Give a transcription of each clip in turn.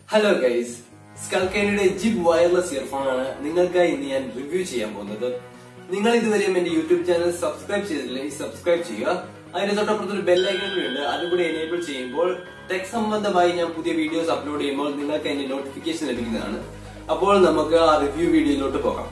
hello guys സ്കൽക്കൈനിയുടെ jib wireless earphone ആണ് നിങ്ങൾക്കായി ഇന്ന് ഞാൻ റിവ്യൂ ചെയ്യാൻ പോകുന്നത് നിങ്ങൾ ഇതുവരെയും എന്റെ യൂട്യൂബ് ചാനൽ സബ്സ്ക്രൈബ് ചെയ്തില്ലെങ്കിൽ സബ്സ്ക്രൈബ് ചെയ്യുക അതിന് തൊട്ടപ്പുറത്ത് ഒരു ബെല്ലൈക്കൺ കൂടി ഉണ്ട് അതും കൂടി എനേബിൾ ചെയ്യുമ്പോൾ ടെക് സംബന്ധമായി ഞാൻ പുതിയ വീഡിയോസ് അപ്ലോഡ് ചെയ്യുമ്പോൾ നിങ്ങൾക്ക് അതിന്റെ നോട്ടിഫിക്കേഷൻ ലഭിക്കുന്നതാണ് അപ്പോൾ നമുക്ക് ആ റിവ്യൂ വീഡിയോയിലോട്ട് പോകാം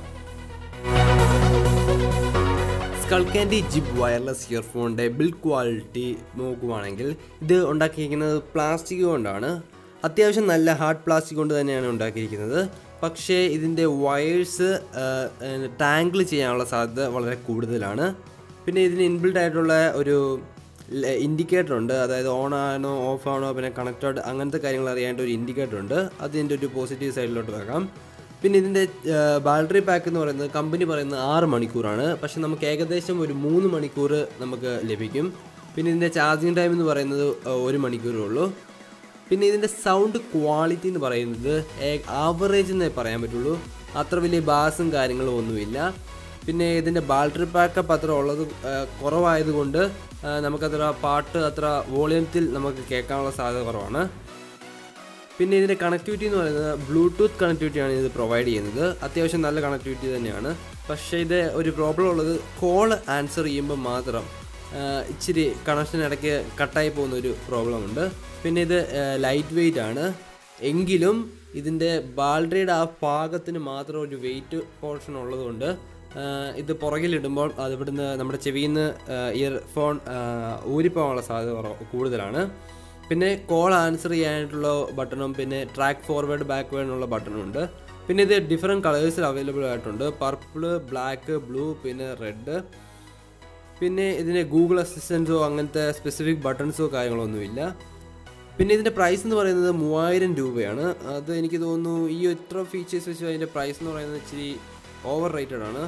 സ്കൾക്കാൻഡി ജിബ് വയർലെസ് ഇയർഫോണിൻ്റെ ബിൽഡ് ക്വാളിറ്റി നോക്കുവാണെങ്കിൽ ഇത് ഉണ്ടാക്കിയിരിക്കുന്നത് പ്ലാസ്റ്റിക് കൊണ്ടാണ് അത്യാവശ്യം നല്ല ഹാർഡ് പ്ലാസ്റ്റിക് കൊണ്ട് തന്നെയാണ് ഉണ്ടാക്കിയിരിക്കുന്നത് പക്ഷേ ഇതിൻ്റെ വയേഴ്സ് ടാങ്കിൾ ചെയ്യാനുള്ള സാധ്യത വളരെ കൂടുതലാണ് പിന്നെ ഇതിന് ഇൻബിൽഡ് ആയിട്ടുള്ള ഒരു ഇൻഡിക്കേറ്റർ ഉണ്ട് അതായത് ഓൺ ആണോ ഓഫ് ആണോ പിന്നെ കണക്റ്റഡ് അങ്ങനത്തെ കാര്യങ്ങൾ അറിയാനായിട്ട് ഒരു ഇൻഡിക്കേറ്റർ ഉണ്ട് അതിൻ്റെ ഒരു പോസിറ്റീവ് സൈഡിലോട്ട് വെക്കാം പിന്നെ ഇതിൻ്റെ ബാറ്ററി പാക്ക് എന്ന് പറയുന്നത് കമ്പനി പറയുന്നത് ആറ് മണിക്കൂറാണ് പക്ഷെ നമുക്ക് ഏകദേശം ഒരു മൂന്ന് മണിക്കൂർ നമുക്ക് ലഭിക്കും പിന്നെ ഇതിൻ്റെ ചാർജിങ് ടൈം എന്ന് പറയുന്നത് ഒരു മണിക്കൂറേ ഉള്ളൂ പിന്നെ ഇതിൻ്റെ സൗണ്ട് ക്വാളിറ്റി എന്ന് പറയുന്നത് ആവറേജ് എന്നേ പറയാൻ പറ്റുള്ളൂ അത്ര വലിയ ബാസും കാര്യങ്ങളും ഒന്നുമില്ല പിന്നെ ഇതിൻ്റെ ബാറ്ററി പാക്കപ്പ് അത്ര ഉള്ളത് കുറവായതുകൊണ്ട് നമുക്കത്ര പാട്ട് അത്ര വോളിയത്തിൽ നമുക്ക് കേൾക്കാനുള്ള സാധ്യത കുറവാണ് പിന്നെ ഇതിൻ്റെ കണക്ടിവിറ്റി എന്ന് പറയുന്നത് ബ്ലൂടൂത്ത് കണക്ടിവിറ്റിയാണ് ഇത് പ്രൊവൈഡ് ചെയ്യുന്നത് അത്യാവശ്യം നല്ല കണക്ടിവിറ്റി തന്നെയാണ് പക്ഷേ ഇത് ഒരു പ്രോബ്ലം ഉള്ളത് കോൾ ആൻസർ ചെയ്യുമ്പോൾ മാത്രം ഇച്ചിരി കണക്ഷൻ ഇടയ്ക്ക് കട്ടായി പോകുന്ന ഒരു പ്രോബ്ലം ഉണ്ട് പിന്നെ ഇത് ലൈറ്റ് വെയിറ്റ് ആണ് എങ്കിലും ഇതിൻ്റെ ബാൾഡറിയുടെ ആ ഭാഗത്തിന് മാത്രം ഒരു വെയിറ്റ് പോർഷൻ ഉള്ളതുകൊണ്ട് ഇത് പുറകിലിടുമ്പോൾ അത് ഇവിടുന്ന് നമ്മുടെ ചെവിയിൽ നിന്ന് ഇയർഫോൺ ഊരിപ്പോകാനുള്ള സാധ്യത കൂടുതലാണ് പിന്നെ കോൾ ആൻസർ ചെയ്യാനായിട്ടുള്ള ബട്ടണും പിന്നെ ട്രാക്ക് ഫോർവേഡ് ബാക്ക്വേഡിനുള്ള ബട്ടണും ഉണ്ട് പിന്നെ ഇത് ഡിഫറെൻറ്റ് കളേഴ്സിൽ അവൈലബിൾ ആയിട്ടുണ്ട് പർപ്പിള് ബ്ലാക്ക് ബ്ലൂ പിന്നെ റെഡ് പിന്നെ ഇതിന് ഗൂഗിൾ അസിസ്റ്റൻസോ അങ്ങനത്തെ സ്പെസിഫിക് ബട്ടൺസോ കാര്യങ്ങളൊന്നുമില്ല പിന്നെ ഇതിൻ്റെ പ്രൈസ് എന്ന് പറയുന്നത് മൂവായിരം രൂപയാണ് അത് എനിക്ക് തോന്നുന്നു ഈ ഇത്ര ഫീച്ചേഴ്സ് വെച്ച് അതിൻ്റെ പ്രൈസ് എന്ന് പറയുന്നത് ഇച്ചിരി ഓവർ റേറ്റഡ് ആണ്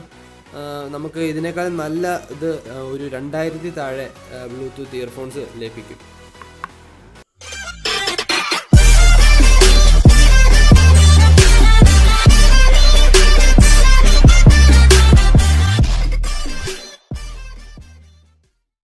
നമുക്ക് ഇതിനേക്കാളും നല്ല ഇത് ഒരു രണ്ടായിരത്തി താഴെ ബ്ലൂടൂത്ത് ഇയർഫോൺസ് ലഭിക്കും